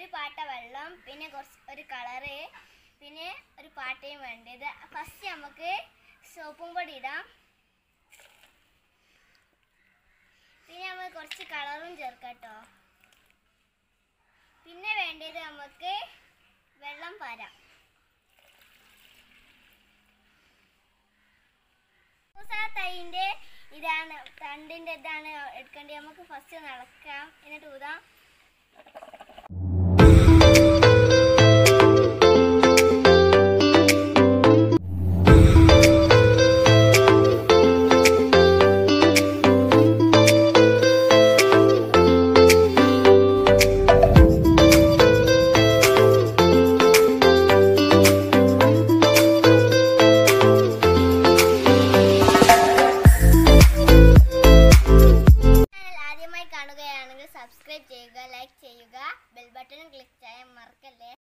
ഒരു പാട്ട വെള്ളം പിന്നെ കുറച്ച് ഒരു കളറ് പിന്നെ ഒരു പാട്ടയും വേണ്ടത് ഫസ്റ്റ് നമുക്ക് സോപ്പും പൊടി ഇടാം പിന്നെ നമുക്ക് കുറച്ച് കളറും ചേർക്കാം കേട്ടോ പിന്നെ വേണ്ടത് നമുക്ക് വെള്ളം പാരാം തൈൻ്റെ ഇതാണ് തണ്ടിൻ്റെ ഇതാണ് എടുക്കേണ്ടത് നമുക്ക് ഫസ്റ്റ് നടക്കാം എന്നിട്ട് ഊതാം ചാനൽ ആദ്യമായി കാണുകയാണെങ്കിൽ സബ്സ്ക്രൈബ് ചെയ്യുക ലൈക്ക് ചെയ്യുക ബെൽ ബട്ടണും ക്ലിക്ക് ചെയ്യാൻ മറക്കല്ലേ